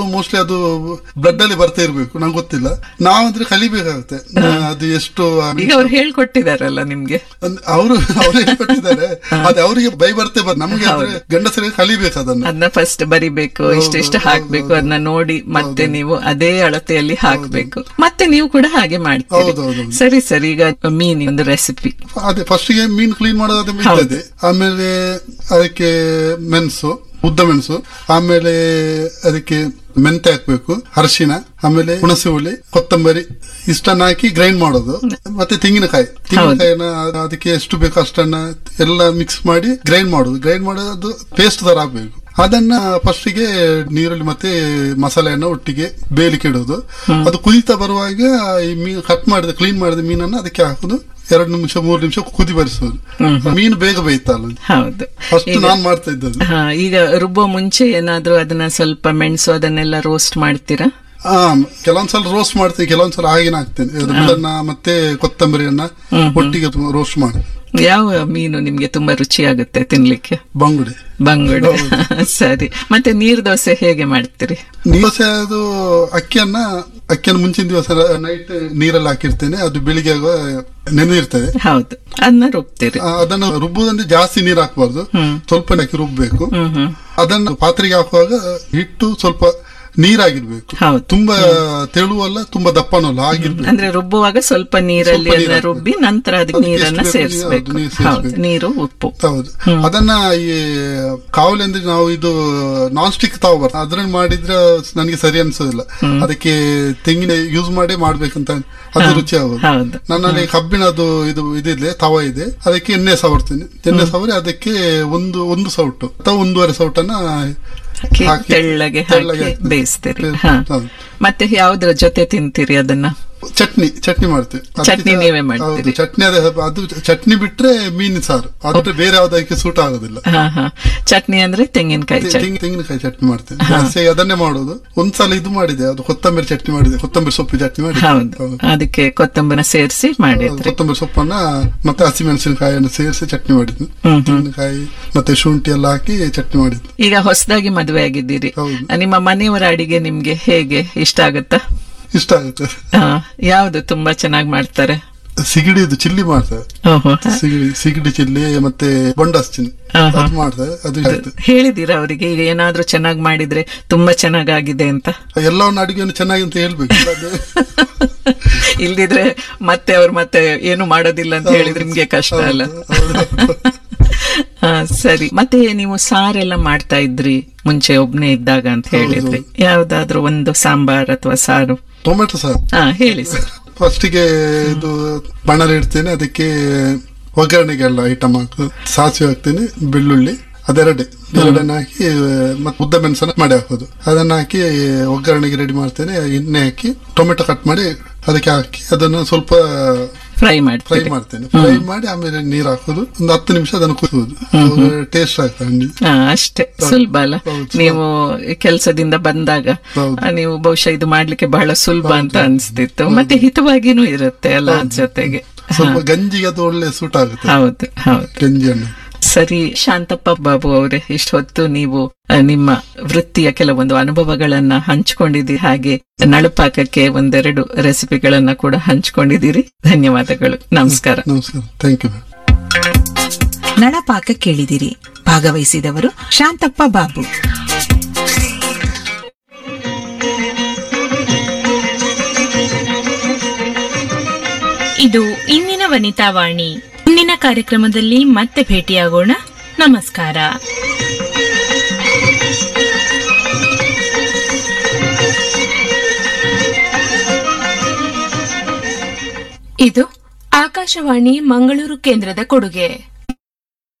Mostly ಅದು blood ಅಲ್ಲಿ ಬರ್ತಾ ಇರ್ಬೇಕು ನಂಗೆ ಗೊತ್ತಿಲ್ಲ ನಾವಂದ್ರೆ ಕಲಿಬೇಕಾಗುತ್ತೆ ಅದು ಎಷ್ಟು ಈಗ ಅವ್ರು ಹೇಳ್ಕೊಟ್ಟಿದಾರಲ್ಲ ನಿಮ್ಗೆ ಅವರು ಅವ್ರು ಹೇಳ್ಕೊಟ್ಟಿದ್ದಾರೆ ಅದೇ ಅವರಿಗೆ ಬೈ ಬರ್ತೆ ಬರ್ ನಮ್ಗೆ ಅಂದ್ರೆ ಗಂಡಸರಿಗೆ ಕಲಿಬೇಕು ಅದನ್ನ ಅದನ್ನ ಫಸ್ಟ್ ಬರಿಬೇಕು ಇಷ್ಟಿಷ್ಟು ಹಾಕ್ಬೇಕು ಅದನ್ನ ನೋಡಿ ಮತ್ತೆ ನೀವು ಅದೇ ಅಳತೆಯಲ್ಲಿ ಹಾಕ್ಬೇಕು ಮತ್ತೆ ನೀವು ಕೂಡ ಹಾಗೆ ಮಾಡ್ತೀರಿ ಹೌದೌದು. ಸರಿ ಸರಿ ಈಗ ಮೀನ್ ಒಂದು ರೆಸಿಪಿ ಅದೇ ಫಸ್ಟ್ ಗೆ ಮೀನು ಕ್ಲೀನ್ ಮಾಡೋದು ಇರ್ತದೆ ಆಮೇಲೆ ಅದಕ್ಕೆ ಮೆಣಸು ಉದ್ದ ಮೆಣಸು ಆಮೇಲೆ ಅದಕ್ಕೆ ಮೆಂತೆ ಹಾಕ್ಬೇಕು ಅರಿಶಿನ ಆಮೇಲೆ ಹುಣಸೆ ಹುಳಿ ಕೊತ್ತಂಬರಿ ಇಷ್ಟನ್ನ ಹಾಕಿ ಗ್ರೈಂಡ್ ಮಾಡೋದು ಮತ್ತೆ ತೆಂಗಿನಕಾಯಿ ತೆಂಗಿನಕಾಯಿನ ಅದಕ್ಕೆ ಎಷ್ಟು ಬೇಕು ಅಷ್ಟನ್ನ ಎಲ್ಲ ಮಿಕ್ಸ್ ಮಾಡಿ ಗ್ರೈಂಡ್ ಮಾಡೋದು ಗ್ರೈಂಡ್ ಮಾಡೋದು ಪೇಸ್ಟ್ ತರ ಹಾಕ್ಬೇಕು ಅದನ್ನ ಫಸ್ಟ್ ಗೆ ನೀರಲ್ಲಿ ಮತ್ತೆ ಮಸಾಲೆಯನ್ನ ಒಟ್ಟಿಗೆ ಬೇಲಿಕ್ಕೆ ಇಡೋದು ಅದು ಕುದಿತಾ ಬರುವಾಗ ಈ ಮೀನು ಕಟ್ ಮಾಡಿದ ಕ್ಲೀನ್ ಮಾಡಿದ ಮೀನನ್ನ ಅದಕ್ಕೆ ಹಾಕೋದು ಎರಡು ನಿಮಿಷ ಮೂರು ನಿಮಿಷ ಕುದಿ ಬರಿಸೋದು ಮೀನು ಬೇಗ ಬೇಯ್ತಲ್ಲ ಹೌದು ಫಸ್ಟ್ ನಾನ್ ಮಾಡ್ತಾ ಇದ್ದದ್ದು ಹಾ ಈಗ ರುಬ್ಬೋ ಮುಂಚೆ ಏನಾದ್ರೂ ಅದನ್ನ ಸ್ವಲ್ಪ ಮೆಣಸು ಅದನ್ನೆಲ್ಲ ರೋಸ್ಟ್ ಮಾಡ್ತೀರಾ ಆ ಕೆಲವೊಂದ್ಸಲ ರೋಸ್ಟ್ ಮಾಡ್ತೀನಿ ಕೆಲವೊಂದ್ಸಲ ಹಾಗೇನೆ ಹಾಕ್ತೇನೆ ಅದು ಮೆಣಸನ್ನ ಮತ್ತೆ ಕೊತ್ತಂಬರಿಯನ್ನ ಒಟ್ಟಿಗೆ ರೋಸ್ಟ್ ಮಾಡಿ ಯಾವ ಮೀನು ನಿಮ್ಗೆ ತುಂಬಾ ರುಚಿ ಆಗುತ್ತೆ ತಿನ್ಲಿಕ್ಕೆ ಬಂಗುಡೆ ಬಂಗುಡೆ ಸರಿ ಮತ್ತೆ ನೀರ್ ದೋಸೆ ಹೇಗೆ ಮಾಡ್ತೀರಿ ದೋಸೆ ಅದು ಅಕ್ಕಿಯನ್ನ ಅಕ್ಕಿಯನ್ನು ಮುಂಚಿನ ದಿವಸ ನೈಟ್ ನೀರಲ್ಲಿ ಹಾಕಿರ್ತೇನೆ ಅದು ಬೆಳಿಗ್ಗೆ ಆಗುವ ನೆನೆದಿರ್ತದೆ ಹೌದು ಅದನ್ನ ರುಬ್ತೀರಿ ಆ, ಅದನ್ನು ರುಬ್ಬುದಂದ್ರೆ ಜಾಸ್ತಿ ನೀರು ಹಾಕಬಾರ್ದು ಸ್ವಲ್ಪ ಹಾಕಿ ರುಬ್ಬಬೇಕು ಹ್ಮ್ ಹ್ಮ್ ಅದನ್ನು ಪಾತ್ರೆಗೆ ಹಾಕುವಾಗ ಹಿಟ್ಟು ಸ್ವಲ್ಪ ನೀರಾಗಿರ್ಬೇಕು ಹೌದು. ತುಂಬಾ ತೆಳುವಲ್ಲ ತುಂಬಾ ದಪ್ಪನೂ ಅಲ್ಲ ಆಗಿರ್ಬೇಕು ಅಂದ್ರೆ ರುಬ್ಬುವಾಗ ಸ್ವಲ್ಪ ನೀರಲ್ಲಿ ಸ್ವಲ್ಪ ಅದನ್ನ ನೀರು ರುಬ್ಬಿ ನಂತರ ಅದಕ್ಕೆ ಅದಕ್ಕೆ ನೀರನ್ನ ಎಷ್ಟು ಬೇಕು ಸೇರಿಸಬೇಕು ಅದು ನೀರು ಸೇರಿಸ್ಬೇಕು. ಹೌದು ನೀರು ಉಪ್ಪು ಹೌದು ಅದನ್ನ ಈ ಕಾವಲಿ ಅಂದ್ರೆ ನಾವು ಇದು ನಾನ್ ಸ್ಟಿಕ್ ತಾವ ಬರ್ತದೆ ಅದ್ರಲ್ಲಿ ಮಾಡಿದ್ರೆ ನನಗೆ ಸರಿ ಅನ್ಸೋದಿಲ್ಲ ಅದಕ್ಕೆ ತೆಂಗಿನ ಯೂಸ್ ಮಾಡಿ ಮಾಡ್ಬೇಕಂತ ಅದು ರುಚಿ ಆಗೋದು ಹೌದು ನನ್ನಲ್ಲಿ ಕಬ್ಬಿಣದು ಇದು ಇದಿದೆ ತವ ಇದೆ ಅದಕ್ಕೆ ಎಣ್ಣೆ ಸವರ್ತೀನಿ ಎಣ್ಣೆ ಸವರಿ ಅದಕ್ಕೆ ಒಂದು ಒಂದು ಸೌಟು ಅಥವಾ ಒಂದೂವರೆ ಸೌಟನ್ನ ಹಾಕಿ ಹಾಕಿ ತೆಳ್ಳಗೆ ತೆಳ್ಳಗೆ ಹಾಕಿ ಹಾಕ್ತೀನಿ. ಬೇಯಿಸ್ತೀರಿ ಬೇಯಿಸ್- ಹಾ ಹೌದು. ಮತ್ತೆ ಯಾವ್ದ್ರ ಜೊತೆ ತಿಂತೀರಿ ಅದನ್ನ ಚಟ್ನಿ ಚಟ್ನಿ ಮಾಡ್ತೇವೆ ಅದಕ್ಕೆ ಚಟ್ನಿ ಚ- ನೀವೇ ಮಾಡ್ತೀರಿ? ಹೌದು, ಚಟ್ನಿ ಅದೇ ಅದು ಚಟ್ನಿ ಬಿಟ್ರೆ ಮೀನಿನ ಸಾರು ಅದ್ರೆ ಬೇರೆ ಯಾವ್ದಕ್ಕೆ ಸೂಟ್ ಆಗೋದಿಲ್ಲ ಹಾ ಹಾ ಚಟ್ನಿ ಅಂದ್ರೆ ತೆಂಗಿನಕಾಯಿ ಚಟ್ನಿ ತೆಂಗಿನ ತೆಂಗಿನಕಾಯಿ ಚಟ್ನಿ ಮಾಡ್ತೇನೆ ಜಾಸ್ತಿ ಅದನ್ನೇ ಮಾಡೋದು ಒಂದ್ಸಲ ಇದು ಮಾಡಿದೆ ಅದು ಕೊತ್ತಂಬರಿ ಚಟ್ನಿ ಮಾಡಿದೆ ಕೊತ್ತಂಬರಿ ಸೊಪ್ಪು ಚಟ್ನಿ ಮಾಡಿದೆ ಹೌದು ಹೌದು. ಅದಕ್ಕೆ ಕೊತ್ತಂಬರಿನ ಸೇರಿಸಿ ಅದು ಮಾಡಿದ್ರಿ ಕೊತ್ತಂಬರಿ ಸೊಪ್ಪನ್ನ ಮತ್ತೆ ಹಸಿಮೆಣಸಿನಕಾಯಿಯನ್ನು ಸೇರಿಸಿ ಚಟ್ನಿ ಮಾಡಿದ್ನು ಹ್ಮ್, ತೆಂಗಿನಕಾಯಿ ಮತ್ತೆ ಶುಂಠಿ ಎಲ್ಲ ಹಾಕಿ ಚಟ್ನಿ ಮಾಡಿದ್ನು ಈಗ ಹೊಸದಾಗಿ ಮದುವೆ ಆಗಿದ್ದೀರಿ ಹೌದು. ನಿಮ್ಮ ಮನೆಯವರ ಅಡಿಗೆ ನಿಮ್ಗೆ ಹೇಗೆ ಇಷ್ಟ ಆಗುತ್ತಾ ಇಷ್ಟ ಆಗುತ್ತೆ ಹಾ, ಯಾವ್ದು ತುಂಬಾ ಚೆನ್ನಾಗಿ ಮಾಡ್ತಾರೆ ಸಿಗಡಿದು ಚಿಲ್ಲಿ ಮಾಡ್ತಾರೆ ಓಹೋ ಸಿಗಡಿ ಸಿಗಡಿ ಚಿಲ್ಲಿ ಮತ್ತೆ ಬೊಂಡಸ್ ಚಿಲ್ಲಿ ಆಹಾ. ಅದು ಮಾಡ್ತಾರೆ ಅದು ಇಷ್ಟ ಆಗುತ್ತೆ ಹೇಳಿದೀರಾ ಅವರಿಗೆ ಈಗ ಏನಾದ್ರೂ ಚೆನ್ನಾಗಿ ಮಾಡಿದ್ರೆ ತುಂಬಾ ಚೆನ್ನಾಗಾಗಿದೆ ಅಂತ ಎಲ್ಲವನ್ನು ಅಡಿಗೆಯನ್ನು ಚೆನ್ನಾಗಿ ಅಂತ ಹೇಳ್ಬೇಕು ಇಲ್ಲಾಂದ್ರೆ ಇಲ್ದಿದ್ರೆ ಮತ್ತೆ ಅವ್ರು ಮತ್ತೆ ಏನು ಮಾಡೋದಿಲ್ಲ ಅಂತ ಹೇಳಿದ್ರೆ ನಿಮ್ಗೆ ಕಷ್ಟ ಅಲ್ಲ ಹೌದು. ಹಾ, ಸರಿ ಮತ್ತೆ ನೀವು ಸಾರೆಲ್ಲ ಮಾಡ್ತಾ ಇದ್ರಿ ಮುಂಚೆ ಒಬ್ನೇ ಇದ್ದಾಗ ಅಂತ ಹೇಳಿದ್ರಿ ಯಾವ್ದಾದ್ರು ಒಂದು ಸಾಂಬಾರ್ ಅಥವಾ ಸಾರು ಟೊಮೆಟೊ ಸಾರು ಹಾ ಹೇಳಿ ಸರ್ ಫಸ್ಟಿಗೆ ಇದು ಬಣಲ್ ಇಡ್ತೇನೆ ಅದಕ್ಕೆ ಒಗ್ಗರಣೆಗೆಲ್ಲ ಐಟಮ್ ಹಾಕು ಸಾಸಿವೆ ಹಾಕ್ತೇನೆ ಬೆಳ್ಳುಳ್ಳಿ ಅದೆರಡೆ ಎರಡನ್ನ ಹಾಕಿ ಮತ್ತೆ ಉದ್ದ ಮೆಣಸನ್ನ ಮಾಡಿ ಹಾಕೋದು ಅದನ್ನ ಹಾಕಿ ಒಗ್ಗರಣೆಗೆ ರೆಡಿ ಮಾಡ್ತೇನೆ ಎಣ್ಣೆ ಹಾಕಿ ಟೊಮೆಟೊ ಕಟ್ ಮಾಡಿ ಅದಕ್ಕೆ ಹಾಕಿ ಅದನ್ನು ಸ್ವಲ್ಪ ಫ್ರೈ ಫ್ರೈ ಮಾಡ್ತೀರಿ ಮಾಡ್ತೇನೆ ಫ್ರೈ ಮಾಡಿ ಆಮೇಲೆ ನೀರು ಹಾಕೋದು ಒಂದು ಹತ್ತು ನಿಮಿಷ ಅದನ್ನು ಕುದಿಸೋದು ಟೇಸ್ಟ್ ಆಗ್ತದೆ ಹಾ ಅಷ್ಟೇ ಸುಲಭ ಅಲ್ಲ ಹೌದು, ನೀವು ಕೆಲಸದಿಂದ ಬಂದಾಗ ಹೌದು. ಆ, ನೀವು ಬಹುಶಃ ಇದು ಮಾಡ್ಲಿಕ್ಕೆ ಬಹಳ ಸುಲಭ ಅಂತ ಅನ್ಸ್ತಿತ್ತು ಮತ್ತೆ ಹಿತವಾಗಿನೂ ಇರುತ್ತೆ ಅಲ್ಲ ಅದ್ ಜೊತೆಗೆ ಸ್ವಲ್ಪ ಗಂಜಿಗೆ ಅದು ಒಳ್ಳೆ ಸೂಟ್ ಆಗುತ್ತೆ ಹೌದು ಹೌದು ಗಂಜಿಯನ್ನು ಸರಿ ಶಾಂತಪ್ಪ ಬಾಬು ಅವರೇ ಇಷ್ಟು ಹೊತ್ತು ನೀವು ಆ, ನಿಮ್ಮ ವೃತ್ತಿಯ ಕೆಲವೊಂದು ಅನುಭವಗಳನ್ನ ಹಂಚಿಕೊಂಡಿದ್ದೀರಿ ಹಾಗೆ ನಳುಪಾಕಕ್ಕೆ ಒಂದೆರಡು ರೆಸಿಪಿಗಳನ್ನ ಕೂಡ ಹಂಚಿಕೊಂಡಿದ್ದೀರಿ ಧನ್ಯವಾದಗಳು ನಮಸ್ಕಾರ ನಮಸ್ಕಾರ ಥ್ಯಾಂಕ್ ಯು ನಳಪಾಕ ಕೇಳಿದಿರಿ ಭಾಗವಹಿಸಿದವರು ಶಾಂತಪ್ಪ ಬಾಬು ಇದು ಇಂದಿನ ವನಿತಾವಾಣಿ ಇಂದಿನ ಕಾರ್ಯಕ್ರಮದಲ್ಲಿ ಮತ್ತೆ ಭೇಟಿಯಾಗೋಣ ನಮಸ್ಕಾರ ಇದು ಆಕಾಶವಾಣಿ ಮಂಗಳೂರು ಕೇಂದ್ರದ ಕೊಡುಗೆ